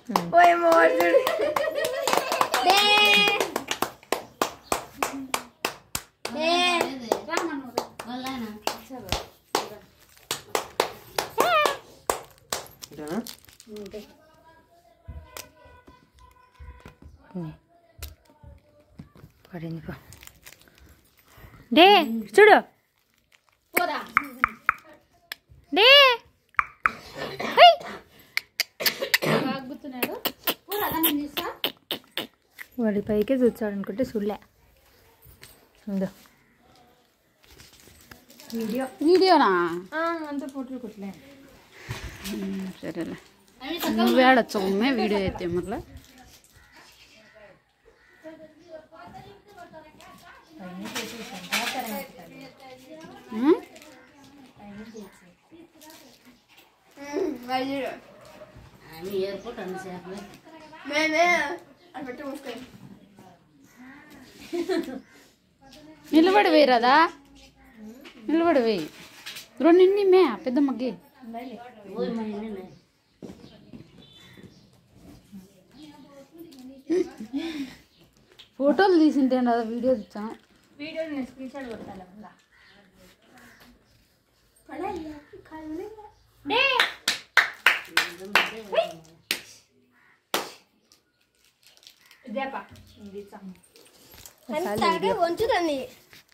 ఓయేమో వాడు చూడు day day ఇదేనా? పడింది పో డే చూడు పోరా డే హై! బాగుతున్నాడు పోరా నేను చూస్తా వాడి పైకే చూచాడు అనుకుంటే చూడలే ఉందో వీడియోనా అంత ఫోటోలు కొట్టలే సరేలే నువ్వే ఆడచ్చు ఉమ్మే వీడియో అయితే మళ్ళీ వాడు చూడు మేమే అది పెట్టి మూసుకొని నిలబడి వేయరాదా నిలబడి వేయి రెండు నిన్ని మే పెద్ద మగ్గి ఫోటోలు తీసింటే కదా వీడియో తెచ్చాను వీడియో నేను స్క్రీన్ షాట్ కొడతాను మళ్ళా డే ఇదేపా ఇది ఇచ్చాము వంచుదండి